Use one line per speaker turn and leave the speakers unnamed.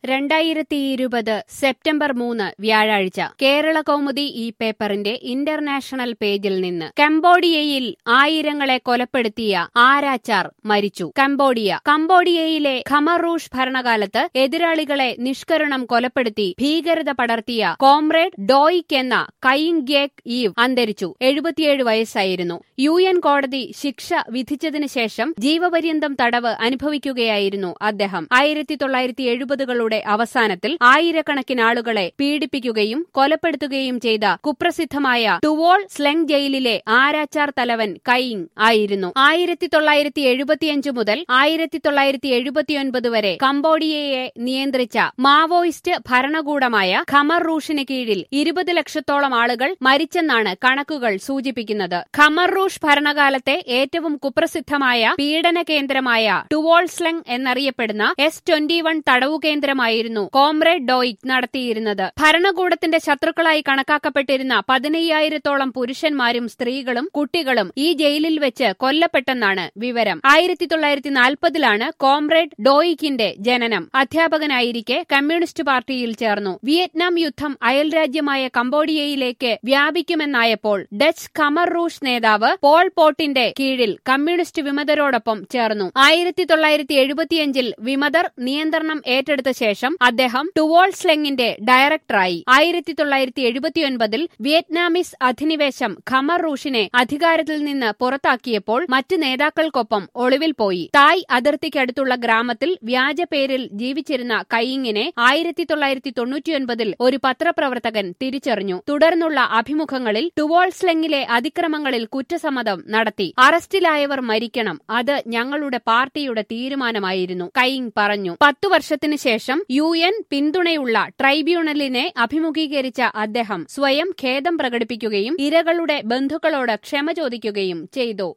രണ്ടായിരത്തി ഇരുപത് സെപ്റ്റംബർ മൂന്ന് വ്യാഴാഴ്ച കേരള കൗമുദി ഈ പേപ്പറിന്റെ ഇന്റർനാഷണൽ പേജിൽ നിന്ന് കംബോഡിയയിൽ ആയിരങ്ങളെ കൊലപ്പെടുത്തിയ ആരാച്ചാർ മരിച്ചു കംബോഡിയ കംബോഡിയയിലെ ഖമറൂഷ് ഭരണകാലത്ത് എതിരാളികളെ നിഷ്കരണം കൊലപ്പെടുത്തി ഭീകരത പടർത്തിയ കോമ്രേഡ് ഡോയിക് എന്ന കയിംഗ്യേക് ഈവ് അന്തരിച്ചു എഴുപത്തിയേഴ് വയസ്സായിരുന്നു യു എൻ കോടതി ശിക്ഷ വിധിച്ചതിനു ശേഷം ജീവപര്യന്തം തടവ് അനുഭവിക്കുകയായിരുന്നു അദ്ദേഹം ആയിരത്തി തൊള്ളായിരത്തി എഴുപതുകളുടെ അവസാനത്തിൽ ആയിരക്കണക്കിന് ആളുകളെ പീഡിപ്പിക്കുകയും കൊലപ്പെടുത്തുകയും ചെയ്ത കുപ്രസിദ്ധമായ ടുവോൾ സ്ലെങ് ജയിലിലെ ആരാച്ചാർ തലവൻ കയിങ് ആയിരുന്നു ആയിരത്തി തൊള്ളായിരത്തി എഴുപത്തിയഞ്ച് മുതൽ ആയിരത്തി തൊള്ളായിരത്തി എഴുപത്തിയൊൻപത് വരെ കംബോഡിയയെ നിയന്ത്രിച്ച മാവോയിസ്റ്റ് ഭരണകൂടമായ ഖമർ റൂഷിന് കീഴിൽ ഇരുപത് ലക്ഷത്തോളം ആളുകൾ മരിച്ചെന്നാണ് കണക്കുകൾ സൂചിപ്പിക്കുന്നത് ഖമർ റൂഷ് ഭരണകാലത്തെ ഏറ്റവും കുപ്രസിദ്ധമായ പീഡന കേന്ദ്രമായ ടുവോൾസ്ലെങ് എന്നറിയപ്പെടുന്ന എസ് ട്വന്റി വൺ തടവു കേന്ദ്രമായിരുന്നു കോമ്രേഡ് ഡോയിക് നടത്തിയിരുന്നത് ഭരണകൂടത്തിന്റെ ശത്രുക്കളായി കണക്കാക്കപ്പെട്ടിരുന്ന പതിനയ്യായിരത്തോളം പുരുഷന്മാരും സ്ത്രീകളും കുട്ടികളും ഈ ജയിലിൽ വെച്ച് കൊല്ലപ്പെട്ടെന്നാണ് വിവരം ആയിരത്തി തൊള്ളായിരത്തി നാൽപ്പതിലാണ് കോമ്രേഡ് ഡോയിക്കിന്റെ ജനനം അധ്യാപകനായിരിക്കെ കമ്മ്യൂണിസ്റ്റ് പാർട്ടിയിൽ ചേർന്നു വിയറ്റ്നാം യുദ്ധം അയൽരാജ്യമായ കംബോഡിയയിലേക്ക് വ്യാപിക്കുമെന്നായപ്പോൾ ഡച്ച് ഖമർ റൂഷ് നേതാവ് പോൾ പോട്ടിന്റെ കീഴിൽ കമ്മ്യൂണിസ്റ്റ് വിമതരോടൊപ്പം ചേർന്നു ആയിരത്തി തൊള്ളായിരത്തി എഴുപത്തിയഞ്ചിൽ വിമതർ നിയന്ത്രണം ഏറ്റെടുത്ത ശേഷം അദ്ദേഹം ടുവോൾ സ്ലെങ്ങിന്റെ ഡയറക്ടറായി ആയിരത്തി തൊള്ളായിരത്തി എഴുപത്തിയൊൻപതിൽ വിയറ്റ്നാമീസ് അധിനിവേശം ഖമർ റൂഷിനെ അധികാരത്തിൽ നിന്ന് പുറത്താക്കിയപ്പോൾ മറ്റ് നേതാക്കൾക്കൊപ്പം ഒളിവിൽ പോയി തായ് അതിർത്തിക്കടുത്തുള്ള ഗ്രാമത്തിൽ വ്യാജ പേരിൽ ജീവിച്ചിരുന്ന കയിങ്ങിനെ ആയിരത്തി തൊള്ളായിരത്തി തൊണ്ണൂറ്റിയൊൻപതിൽ ഒരു പത്രപ്രവർത്തകൻ തിരിച്ചറിഞ്ഞു തുടർന്നുള്ള അഭിമുഖങ്ങളിൽ ടുവോൾസ്ലെങ്ങിലെ അതിക്രമങ്ങളിൽ കുറ്റസമ്മതം നടത്തി അറസ്റ്റിലായവർ മരിക്കണം അത് ഞങ്ങളുടെ പാർട്ടിയുടെ തീരുമാനമായിരുന്നു കയിങ് പറഞ്ഞു പത്തു വർഷത്തിനു ശേഷം യു എൻ പിന്തുണയുള്ള ട്രൈബ്യൂണലിനെ അഭിമുഖീകരിച്ച അദ്ദേഹം സ്വയം ഖേദം പ്രകടിപ്പിക്കുകയും ഇരകളുടെ ബന്ധുക്കളോട് ക്ഷമ ചോദിക്കുകയും ചെയ്തു